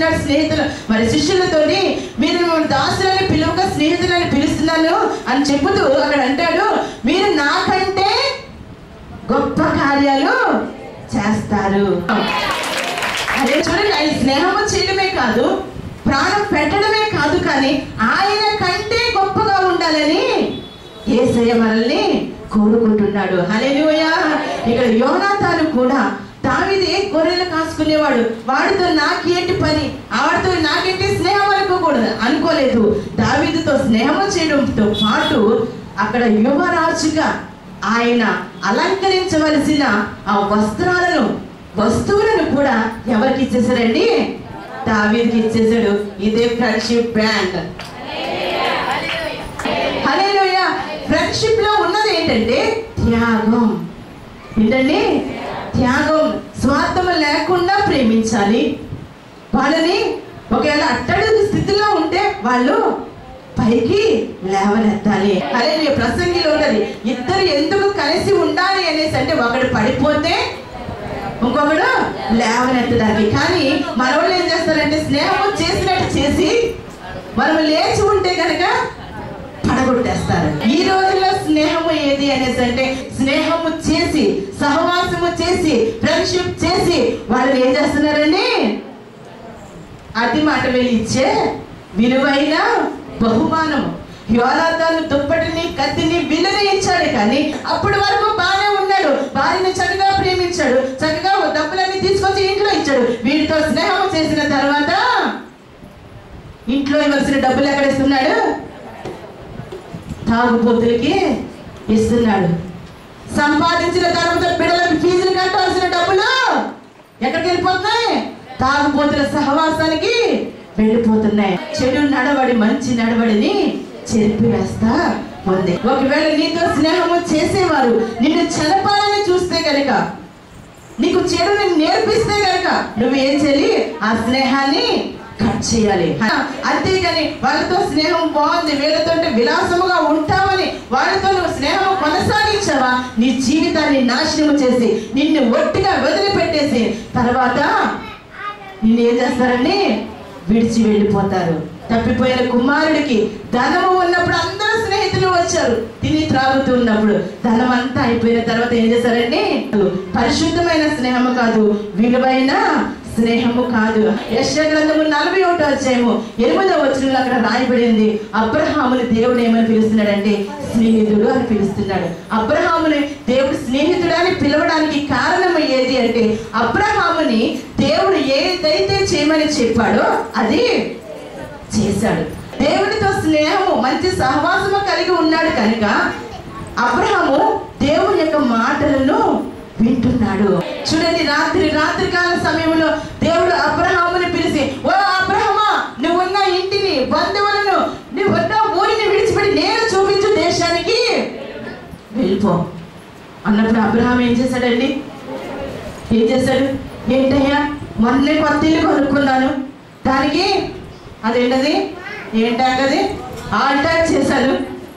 అంటున్నాడు స్నేహితులు మరి శిష్యులతోని మీరు మిమ్మల్ని దాసులని పిలువక స్నేహితులని పిలుస్తున్నాను అని చెబుతూ అక్కడ అంటాడు మీరు నాకంటే గొప్ప కార్యాలు చేస్తారు అదే చూడండి ఆయన స్నేహము చేయడమే కాదు ప్రాణం పెట్టడమే కాదు కానీ ఆయన కంటే గొప్పగా ఉండాలని ఏసయ్య మనల్ని కోరుకుంటున్నాడు హల్లెలూయా ఇక్కడ యోనాతాను కూడా దావిదే గొర్రెలు కాసుకునేవాడు వాడితో నాకేంటి పని ఆవిడతో నాకేంటి స్నేహం అనుకోకూడదు అనుకోలేదు దావీదుతో స్నేహం చేయడంతో పాటు అక్కడ యువరాజుగా ఆయన అలంకరించవలసిన ఆ వస్త్రాలను వస్తువులను కూడా ఎవరికి ఇచ్చేసారండి దావీదికి ఇచ్చేసాడు ఇదే ఫ్రెండ్షిప్ బ్యాండ్ హలేలోయ ఫ్రెండ్షిప్ లో ఉన్నది ఏంటంటే త్యాగం ఏంటండి త్యాగం స్వార్థం లేకుండా ప్రేమించాలి వాళ్ళని ఒకవేళ అట్టడుగు స్థితిలో ఉంటే వాళ్ళు పైకి లేవనెత్తాలి అదే నీ ప్రసంగిలో ఉన్నది ఇద్దరు ఎందుకు కలిసి ఉండాలి అనేసి అంటే ఒకడు పడిపోతే ఇంకొకడు లేవనెత్తడానికి కానీ మనవాళ్ళు ఏం చేస్తారంటే స్నేహం చేసినట్టు చేసి మనం లేచి ఉంటే కనుక పడగొట్టేస్తారు ఈ రోజుల్లో స్నేహము ఏది అనేసి అంటే స్నేహము చేసి సహవాసము చేసి ఫ్రెండ్షిప్ చేసి వాళ్ళు ఏం చేస్తున్నారండి అతి మాట వెళ్ళి ఇచ్చే విలువైన బహుమానము యోనాతాను దుప్పటిని కత్తిని విలువ ఇచ్చాడు కానీ అప్పటి వరకు బాగానే ఉన్నాడు భార్యని చక్కగా ప్రేమించాడు చక్కగా డబ్బులన్నీ తీసుకొచ్చి ఇంట్లో ఇచ్చాడు వీటితో స్నేహం చేసిన తర్వాత ఇంట్లో ఇవ్వాల్సిన డబ్బులు ఎక్కడ ఇస్తున్నాడు తాగుబోతులకి ఇస్తున్నాడు సంపాదించిన తర్వాత బిడ్డలకు ఫీజులు కట్టాల్సిన డబ్బులు ఎక్కడికి వెళ్ళిపోతున్నాయి తాగుబోతుల సహవాసానికి వెళ్ళిపోతున్నాయి చెడు నడవడి మంచి నడవడిని చెరిపివేస్తా ఉంది ఒకవేళ నీతో స్నేహము చేసేవారు నిన్ను చెరపాలని చూస్తే కనుక నీకు చెడుని నేర్పిస్తే కనుక నువ్వు ఏం చేయాలి ఆ స్నేహాన్ని కట్ చేయాలి అంతేగాని వాళ్ళతో స్నేహం బాగుంది వీళ్ళతో విలాసముగా ఉంటావని వాళ్ళతో నువ్వు స్నేహం కొనసాగించావా నీ జీవితాన్ని నాశనం చేసి నిన్ను ఒట్టిగా వదిలిపెట్టేసి తర్వాత నిన్ను ఏం చేస్తారండి విడిచి వెళ్ళిపోతారు తప్పిపోయిన కుమారుడికి ధనము ఉన్నప్పుడు అందరూ స్నేహితులు వచ్చారు తిని త్రాగుతూ ఉన్నప్పుడు ధనం అంతా అయిపోయిన తర్వాత ఏం చేశారండి పరిశుద్ధమైన స్నేహము కాదు విలువైన స్నేహము కాదు యశ గ్రంథము నలభై ఒకటో అధ్యాయము ఎనిమిదో వచ్చిన అక్కడ రాయబడింది అబ్రహాముని దేవుడు ఏమని పిలుస్తున్నాడంటే స్నేహితుడు అని పిలుస్తున్నాడు అబ్రహాముని దేవుడు స్నేహితుడు అని పిలవడానికి కారణం ఏది అంటే అబ్రహాముని దేవుడు ఏదైతే చేయమని చెప్పాడో అది చేశాడు దేవుడితో స్నేహము మంచి సహవాసము కలిగి ఉన్నాడు కనుక అబ్రహాము దేవుని యొక్క మాటలను వింటున్నాడు చూడండి రాత్రి రాత్రి కాల సమయంలో దేవుడు అబ్రహాముని పిలిచి ఓ అబ్రహమా నువ్వున్న ఇంటిని బంధువులను నువ్వున్న ఊరిని విడిచిపెట్టి నేను చూపించు దేశానికి వెళ్ళిపో అన్నప్పుడు అబ్రహాం ఏం చేశాడండి ఏం చేశాడు ఏంటయ్యా మొన్నే కొత్త ఇల్లు కొనుక్కున్నాను దానికి అదేంటది ఏంటది ఆల్టాక్ చేశాను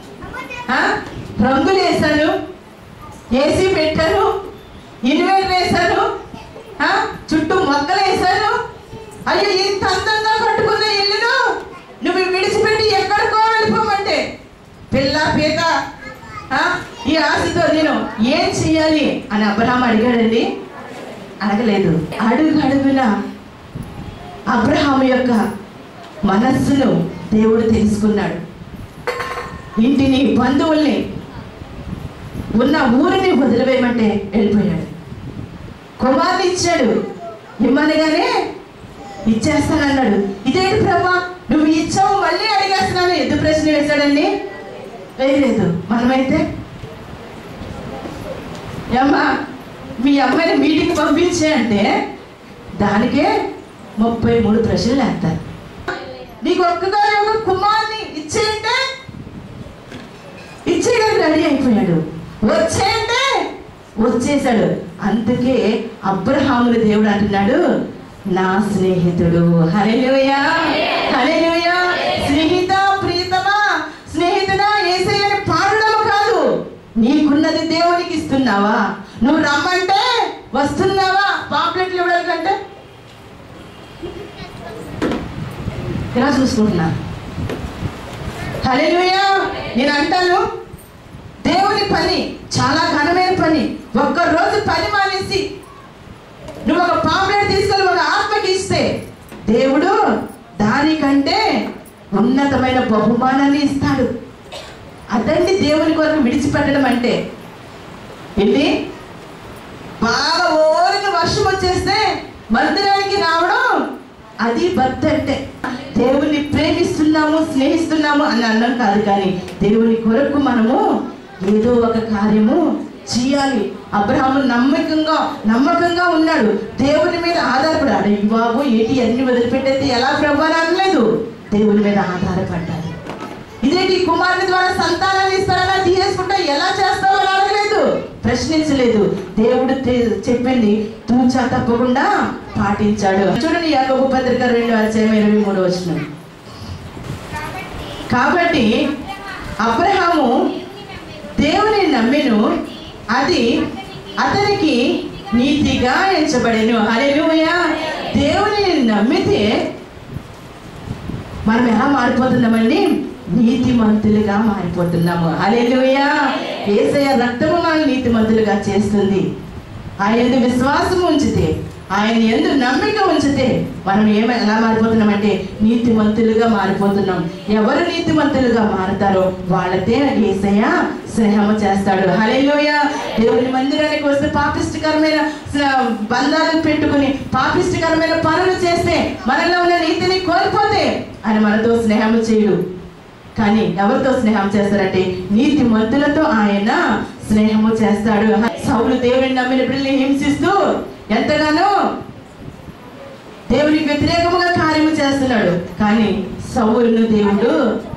ఆ? రంగులు వేశాను ఏసీ పెట్టాను ఇన్వర్టర్ వేశాను ఆ? చుట్టూ మొక్కలు వేశాను అయ్యో ఇంత అందంగా కట్టుకున్న ఇల్లును నువ్వు విడిచిపెట్టి ఎక్కడికో వెళ్ళిపోమంటే పిల్ల పీత ఆ? ఈ ఆశతో నేను ఏం చెయ్యాలి అని అబ్రహాం అడిగాడండి అడగలేదు అడుగు అడుగున అబ్రహాం యొక్క మనస్సును దేవుడు తెలుసుకున్నాడు ఇంటిని బంధువుల్ని ఉన్న ఊరిని వదిలివేయమంటే వెళ్ళిపోయాడు కుమార్ని ఇచ్చాడు ఇమ్మనగానే ఇచ్చేస్తానన్నాడు ఇదేంటి ప్రభా నువ్వు ఇచ్చావు మళ్ళీ అడిగేస్తున్నాను ఎందుకు ప్రశ్న వేశాడండి వేయలేదు మనమైతే ఏమ్మా మీ అమ్మాయిని మీటింగ్ పంపించే అంటే దానికే ముప్పై మూడు ప్రశ్నలు వేస్తారు నీకు ఒక్కగానే ఒక కుమార్ని ఇచ్చేయంటే ఇచ్చేయడానికి రెడీ అయిపోయాడు వచ్చేయంటే వచ్చేసాడు అందుకే అబ్రహాముని దేవుడు అంటున్నాడు నా స్నేహితుడు హల్లెలూయా హల్లెలూయా స్నేహిత ప్రీతమా స్నేహితుడా ఏసయ్యని పాడడం కాదు నీకున్నది దేవునికి ఇస్తున్నావా నువ్వు రమ్మంటే వస్తున్నావా పాంప్లెట్లు ఇవ్వడానికంటే ఇలా చూసుకుంటున్నా హల్లెలూయా నేను అంటాను దేవుని పని చాలా ఘనమైన పని ఒక్క రోజు పని మానేసి నువ్వు ఒక పాంప్లెట్ తీసుకొని ఒక ఆత్మకి ఇస్తే దేవుడు దానికంటే ఉన్నతమైన బహుమానాన్ని ఇస్తాడు అదండి దేవుని కొరకు విడిచిపెట్టడం అంటే ఏంటి బాగా ఓరిన వర్షం వచ్చేస్తే మందిరానికి రావడం అది భక్తి అంటే దేవుని ప్రేమిస్తున్నాము స్నేహిస్తున్నాము అని అన్నం కాదు కానీ దేవుని కొరకు మనము ఏదో ఒక కార్యము చేయాలి అబ్రహాము నమ్మకంగా నమ్మకంగా ఉన్నాడు దేవుని మీద ఆధారపడాడు "ఈ బాబు ఏంటి అన్ని వదిలిపెట్టేది ఎలా ప్రభు అని అనలేదు దేవుని మీద ఆధారపడ్డాడు ఇదేంటి కుమారుని ద్వారా సంతానాన్ని ఇస్తారన్నా తీసేసుకుంటా ఎలా చేస్తావో అని అడగలేదు ప్రశ్నించలేదు దేవుడు తె- చెప్పింది తూచా తప్పకుండా పాటించాడు చూడండి యాకోబు పత్రిక రెండు అధ్యాయం ఇరవై మూడు వచ్చిన కాబట్టి అబ్రహాము దేవుని నమ్మెను అది అతనికి నీతిగా ఎంచబడెను హల్లెలూయా దేవుని నమ్మితే మనం ఎలా మారిపోతున్నామండి నీతిమంతులుగా మారిపోతున్నాము హల్లెలూయా ఏసయ్య రక్తము మనల్ని నీతిమంతులుగా చేస్తుంది ఆయన ఎందు విశ్వాసం ఉంచితే ఆయన ఎందు నమ్మిక ఉంచితే మనం ఏమ ఎలా మారిపోతున్నామంటే నీతిమంతులుగా మారిపోతున్నాం ఎవరు నీతిమంతులుగా మారుతారో వాళ్ళతే ఏసయ్య స్నేహము చేస్తాడు హల్లెలూయ దేవుని మందిరానికి వస్తే పాపిష్టకరమైన స- బంధాలు పెట్టుకుని పాపిష్టకరమైన పనులు చేస్తే మనలో ఉన్న నీతిని కోల్పోతే ఆయన మనతో స్నేహము చేయడు కానీ ఎవరితో స్నేహం చేస్తారంటే నీతి మంతులతో ఆయన స్నేహము చేస్తాడు సౌలు దేవుని నమ్మిన బిడ్డల్ని హింసిస్తూ ఎంతగానో దేవునికి వ్యతిరేకముగా కార్యము చేస్తున్నాడు కానీ సౌలును దేవుడు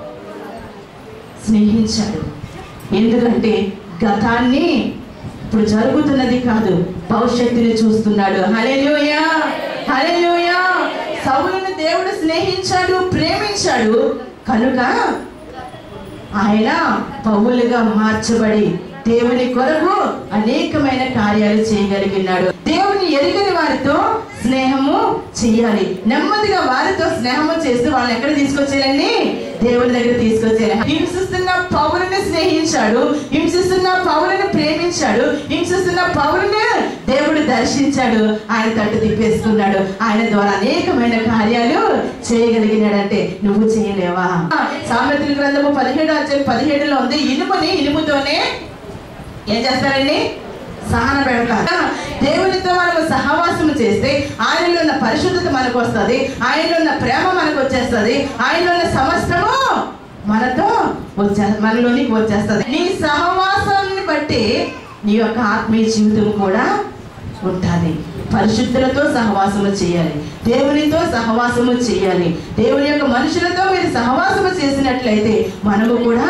స్నేహించాడు ఎందుకంటే గతాన్ని ఇప్పుడు జరుగుతున్నది కాదు భవిష్యత్తుని చూస్తున్నాడు హల్లెలూయా హల్లెలూయా సౌలును దేవుడు స్నేహించాడు ప్రేమించాడు కనుక ఆయన పౌలుగా మార్చబడి దేవుని కొరకు అనేకమైన కార్యాలు చేయగలిగినాడు దేవుని ఎరిగిన వారితో స్నేహము చేయాలి నెమ్మదిగా వారితో స్నేహము చేస్తూ వాళ్ళని ఎక్కడ తీసుకొచ్చేయాలండి దేవుని దగ్గర తీసుకొచ్చేయాలి హింసిస్తున్న పౌరుని స్నేహించాడు హింసిస్తున్న పౌరుని ప్రేమించాడు హింసిస్తున్న పౌరుని దేవుడు దర్శించాడు ఆయన తట్టు తిప్పేసుకున్నాడు ఆయన ద్వారా అనేకమైన కార్యాలు చేయగలిగినాడంటే నువ్వు చేయలేవా సామెతల గ్రంథము పదిహేడు అధ్యాయం పదిహేడులో ఉంది ఇనుముని ఇనుముతోనే ఏం చేస్తారండి సహన పెడతారు దేవునితో మనము సహవాసము చేస్తే ఆయనలో ఉన్న పరిశుద్ధత మనకు వస్తుంది ఆయనలో ఉన్న ప్రేమ మనకు వచ్చేస్తుంది ఆయనలో ఉన్న సమస్తము మనతో వచ్చే మనలోనికి వచ్చేస్తుంది నీ సహవాసాన్ని బట్టి నీ యొక్క ఆత్మీయ జీవితం కూడా ఉంటుంది పరిశుద్ధులతో సహవాసము చేయాలి దేవునితో సహవాసము చేయాలి దేవుని యొక్క మనుషులతో మీరు సహవాసము చేసినట్లయితే మనము కూడా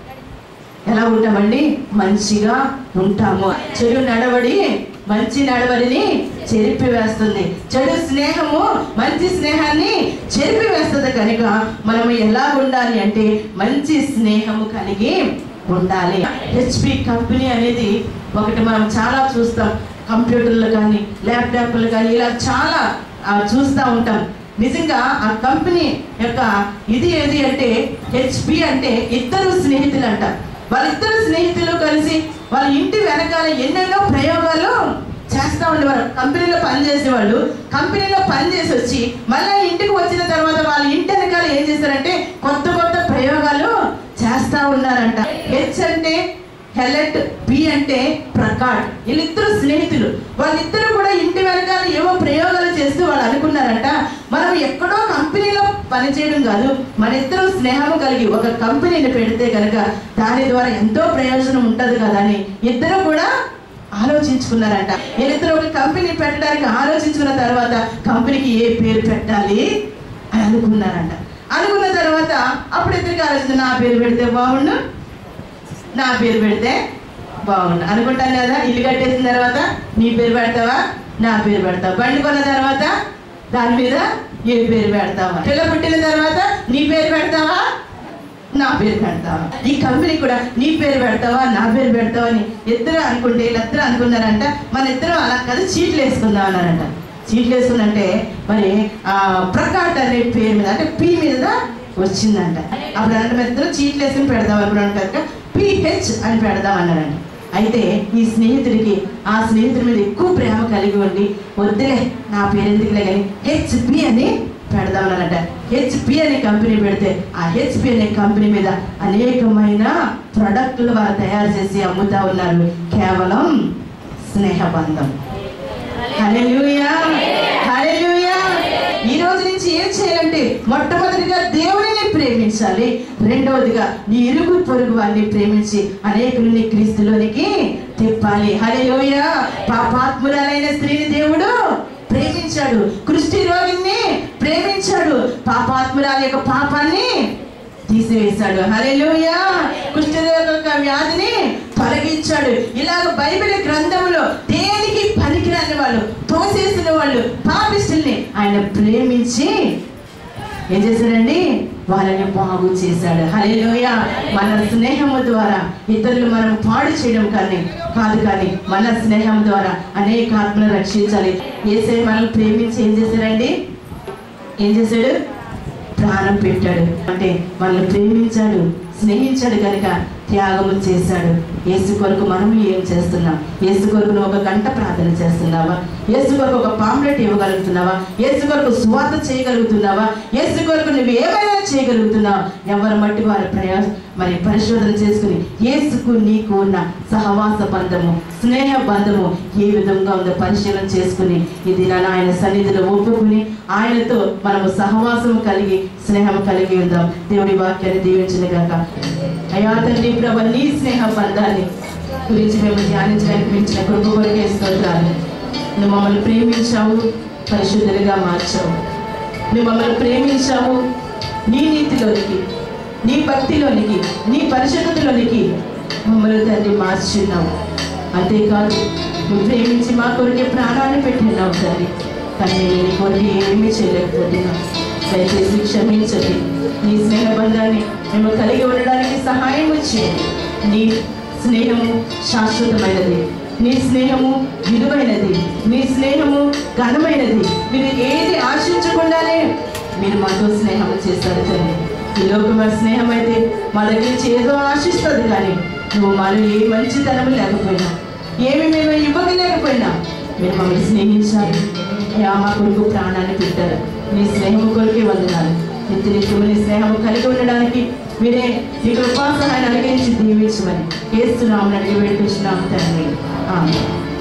ఎలా ఉంటామండి మంచిగా ఉంటాము చెడు నడవడి మంచి నడవడిని చెరిపి వేస్తుంది చెడు స్నేహము మంచి స్నేహాన్ని చెరిపి వేస్తుంది కనుక మనము ఎలా ఉండాలి అంటే మంచి స్నేహము కలిగి ఉండాలి హెచ్పి కంపెనీ అనేది ఒకటి మనం చాలా చూస్తాం కంప్యూటర్లు కానీ ల్యాప్టాప్లు కానీ ఇలా చాలా ఆ, చూస్తూ ఉంటాం నిజంగా ఆ కంపెనీ యొక్క ఇది ఏది అంటే హెచ్పి అంటే ఇద్దరు స్నేహితులు అంట వాళ్ళిద్దరు స్నేహితులు కలిసి వాళ్ళ ఇంటి వెనకాల ఎన్నెన్నో ప్రయోగాలు చేస్తూ ఉండేవారు కంపెనీలో పనిచేసే వాళ్ళు కంపెనీలో పనిచేసి వచ్చి మళ్ళీ ఇంటికి వచ్చిన తర్వాత వాళ్ళ ఇంటి వెనకాల ఏం చేస్తారంటే కొత్త కొత్త ప్రయోగాలు చేస్తూ ఉన్నారంట హెచ్ అంటే హెలెట్ బి అంటే ప్రకాడ్ వీళ్ళిద్దరు స్నేహితులు వాళ్ళిద్దరు కూడా ఇంటి వెనకాల ఏవో ప్రయోగాలు చేస్తూ వాళ్ళు అనుకున్నారంట మనం ఎక్కడో కంపెనీలో పనిచేయడం కాదు మన ఇద్దరు స్నేహం కలిగి ఒక కంపెనీని పెడితే కనుక దాని ద్వారా ఎంతో ప్రయోజనం ఉంటది కదా అని ఇద్దరు కూడా ఆలోచించుకున్నారంట వీళ్ళిద్దరు ఒక కంపెనీ పెట్టడానికి ఆలోచించుకున్న తర్వాత కంపెనీకి ఏ పేరు పెట్టాలి అని అనుకున్నారంట అనుకున్న తర్వాత అప్పుడు ఇద్దరికి ఆలోచన నా పేరు పెడితే బాగుండు నా పేరు పెడితే బాగుండు అనుకుంటాను కదా ఇల్లు కట్టేసిన తర్వాత నీ పేరు పెడతావా నా పేరు పెడతావా బండి కొన్న తర్వాత దాని మీద ఏ పేరు పెడతావా పిల్ల పుట్టిన తర్వాత నీ పేరు పెడతావా నా పేరు పెడతావా ఈ కంపెనీ కూడా నీ పేరు పెడతావా నా పేరు పెడతావా అని ఇద్దరు అనుకుంటే వీళ్ళిద్దరు అనుకున్నారంట మన ఇద్దరు అలా కదా చీట్లు వేసుకుందాం అన్నారంట చీట్లు వేసుకున్నంటే మరి ఆ ప్రకాట్ అనే పేరు మీద అంటే పి మీద వచ్చిందంట అప్పుడు అంటే మెత్తలో చీట్లు వేసుకుని పెడదాం అనుకున్నాను కనుక పిహెచ్ అని పెడదాం అన్నారండి అయితే ఈ స్నేహితుడికి ఆ స్నేహితుడి మీద ఎక్కువ ప్రేమ కలిగి ఉండి వద్దులే నా పేరు ఎందుకులే కానీ హెచ్పి అని పెడదామన్నారట హెచ్పి అనే కంపెనీ పెడితే ఆ హెచ్పి అనే కంపెనీ మీద అనేకమైన ప్రొడక్టులు వారు తయారు చేసి అమ్ముతా ఉన్నారు కేవలం స్నేహబంధం హల్లెలూయా హల్లెలూయా ఈ రోజు నుంచి ఏం చేయాలంటే మొట్టమొదటిగా దేవుడిని ప్రేమించాలి రెండవదిగా నీ ఇరుగు పొరుగు వారిని ప్రేమించి అనేకులని క్రీస్తులోనికి తిప్పాలి హల్లెలూయా పాపాత్మురాలైన స్త్రీని దేవుడు ప్రేమించాడు కృష్టి రోగిని ప్రేమించాడు పాపాత్మురాల యొక్క పాపాన్ని తీసివేశాడు హల్లెలూయా కుష్ఠరోగ యొక్క వ్యాధిని తొలగించాడు ఇలాగ బైబిల్ గ్రంథంలో దేనికి పనికిరాని వాళ్ళు తోసేసిన వాళ్ళు పాపిస్తుల్ని ఆయన ప్రేమించి ఏం చేశాడండి వాళ్ళని బాగు చేశాడు హల్లెలూయ మన స్నేహము ద్వారా ఇతరులు మనం పాడు చేయడం కానీ కాదు కానీ మన స్నేహం ద్వారా అనేక ఆత్మలు రక్షించాలి ఏసై మనల్ని ప్రేమించి ఏం చేశాడండి ఏం చేశాడు ప్రాణం పెట్టాడు అంటే మనల్ని ప్రేమించాడు స్నేహించాడు కనుక త్యాగము చేశాడు యేసు కొరకు మనం ఏం చేస్తున్నాం యేసు కొరకు నువ్వు ఒక గంట ప్రార్థన చేస్తున్నావా యేసు కొరకు ఒక పాంప్లెట్ ఇవ్వగలుగుతున్నావా యేసు కొరకు స్వార్థ చేయగలుగుతున్నావా యేసు కొరకు నువ్వు ఏమైనా చేయగలుగుతున్నావా ఎవరి మట్టి వారి ప్రయాస మరి పరిశోధన చేసుకుని యేసుకు నీకు ఉన్న సహవాస బంధము స్నేహ బంధము ఏ విధంగా ఉందో పరిశీలన చేసుకుని ఇది నా ఆయన సన్నిధిలో ఒప్పుకుని ఆయనతో మనము సహవాసం కలిగి స్నేహం కలిగి ఉందాం దేవుడి వాక్యాన్ని దీవించిన గాక అయ్యా తండ్రి ప్రభు నీ స్నేహ బంధాన్ని గురించి మేము ధ్యానించడానికి మించిన కృప కొరకే స్తోత్రాలు నువ్వు మమ్మల్ని ప్రేమించావు పరిశుద్ధులుగా మార్చావు నువ్వు మమ్మల్ని ప్రేమించావు నీ నీతిలోనికి నీ భక్తిలోనికి నీ పరిశుద్ధతలోనికి మమ్మల్ని తండ్రి మార్చున్నావు అంతేకాదు నువ్వు ప్రేమించి మా కొరికే ప్రాణాన్ని పెట్టినావు తండ్రి కానీ నేను నీ కొరికి ఏమీ చేయలేకపోతున్నావు దయచేసి క్షమించండి నీ స్నేహ బంధాన్ని మేము కలిగి ఉండడానికి సహాయం చేయండి నీ స్నేహము శాశ్వతమైనది నీ స్నేహము విలువైనది నీ స్నేహము ఘనమైనది మీరు ఏది ఆశించకుండానే మీరు మాతో స్నేహం చేస్తారు తండ్రి ఈ లోకమైన స్నేహం అయితే మా దగ్గర నుంచి ఏదో ఆశిస్తుంది కానీ నువ్వు మాలో ఏ మంచితనం లేకపోయినా ఏమి మేము ఇవ్వగలేకపోయినా మీరు మమ్మల్ని స్నేహించాలి అయ్యా మా కొడుకు ప్రాణాన్ని పెట్టారు నీ స్నేహం కొరికే వందనాలు నిత్య నిత్యము నీ స్నేహం కలిగి ఉండడానికి మీరే మీ కృపా సహాయాన్ని అడిగించి దీవించమని ఏస్తున్నామని అడిగి పెట్టుకున్నాం తండ్రి ఆమె